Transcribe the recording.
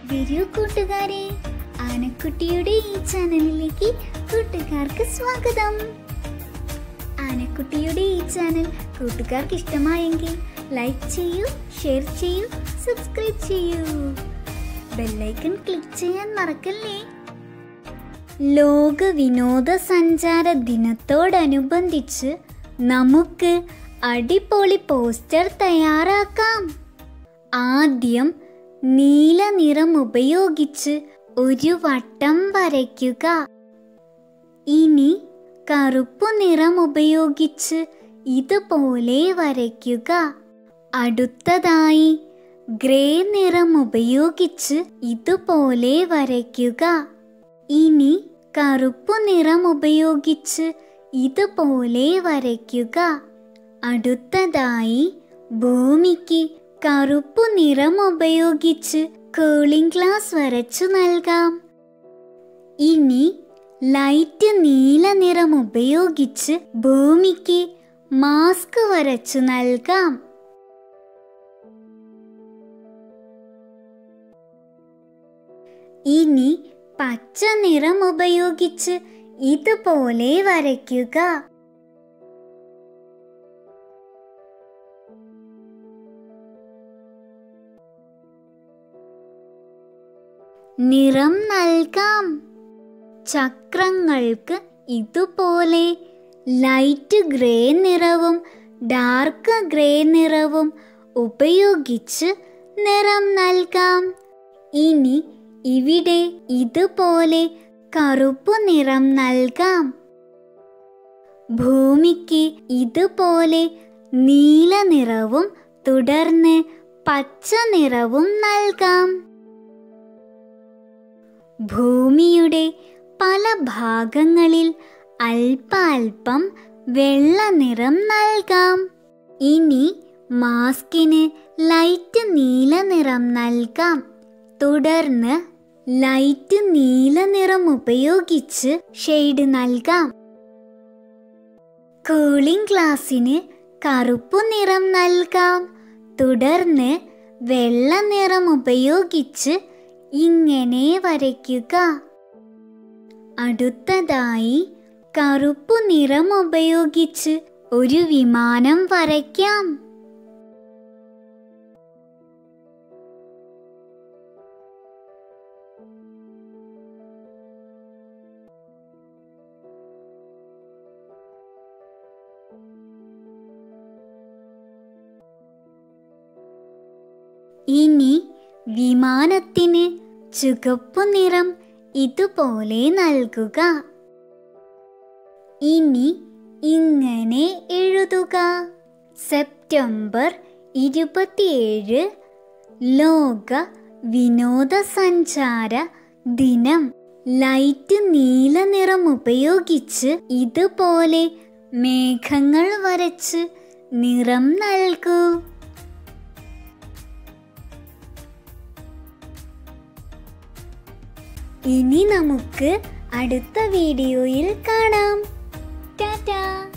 വരൂ കൂട്ടുകാരെ ആനക്കുട്ടിയുടെ ഈ ചാനലിലേക്ക് കൂട്ടുകാർക്ക് സ്വാഗതം ആനക്കുട്ടിയുടെ ഈ ചാനൽ കൂട്ടുകാർക്ക് ഇഷ്ടമായെങ്കിൽ ലൈക്ക് ചെയ്യൂ ഷെയർ ചെയ്യൂ സബ്സ്ക്രൈബ് ചെയ്യൂ ബെല്ലൈക്കൺ ക്ലിക്ക് ചെയ്യാൻ മറക്കല്ലേ ലോക വിനോദസഞ്ചാര ദിനത്തോടനുബന്ധിച്ച് നമുക്ക് അടിപൊളി പോസ്റ്റർ തയ്യാറാക്കാം ആദ്യം നീല നിറം ഉപയോഗിച്ച് ഒരു വട്ടം വരയ്ക്കുക ഇനി കറുപ്പു നിറം ഉപയോഗിച്ച് ഇതുപോലെ വരയ്ക്കുക അടുത്തതായി ഗ്രേ നിറം ഉപയോഗിച്ച് ഇതുപോലെ വരയ്ക്കുക ഇനി കറുപ്പു നിറം ഉപയോഗിച്ച് ഇതുപോലെ വരയ്ക്കുക അടുത്തതായി ഭൂമിക്ക് കറുപ്പു നിറം ഉപയോഗിച്ച് കൂളിംഗ് ഗ്ലാസ് വരച്ചു നൽകാം ഇനി ലൈറ്റ് നീല നിറം ഉപയോഗിച്ച് ഭൂമിക്ക് മാസ്ക് വരച്ചു നൽകാം ഇനി പച്ച നിറം ഉപയോഗിച്ച് ഇതുപോലെ വരയ്ക്കുക നിറം നൽകാം ചക്രങ്ങൾക്ക് ഇതുപോലെ ലൈറ്റ് ഗ്രേ നിറവും ഡാർക്ക് ഗ്രേ നിറവും ഉപയോഗിച്ച് നിറം നൽകാം ഇനി ഇവിടെ ഇതുപോലെ കറുപ്പു നിറം നൽകാം ഭൂമിക്ക് ഇതുപോലെ നീല നിറവും തുടർന്ന് പച്ച നിറവും നൽകാം ഭൂമിയുടെ പല ഭാഗങ്ങളിൽ അല്പാൽപ്പം വെള്ള നിറം നൽകാം ഇനി മാസ്കിന് ലൈറ്റ് നീല നിറം നൽകാം തുടർന്ന് ലൈറ്റ് നീല നിറം ഉപയോഗിച്ച് ഷെയ്ഡ് നൽകാം കൂളിംഗ് ഗ്ലാസിന് കറുപ്പു നിറം നൽകാം തുടർന്ന് വെള്ള നിറം ഉപയോഗിച്ച് ഇങ്ങനെ വരയ്ക്കുക അടുത്തതായി കറുപ്പു നിറം ഉപയോഗിച്ച് ഒരു വിമാനം വരയ്ക്കാം ഇനി വിമാനത്തിന് ചുവപ്പു നിറം ഇതുപോലെ നൽകുക ഇനി ഇങ്ങനെ എഴുതുക സെപ്റ്റംബർ ഇരുപത്തിയേഴ് ലോക വിനോദസഞ്ചാര ദിനം ലൈറ്റ് നീല നിറം ഉപയോഗിച്ച് ഇതുപോലെ മേഘങ്ങൾ വരച്ച് നിറം നൽകൂ ഇനി നമുക്ക് അടുത്ത വീഡിയോയിൽ കാണാം ടാറ്റാ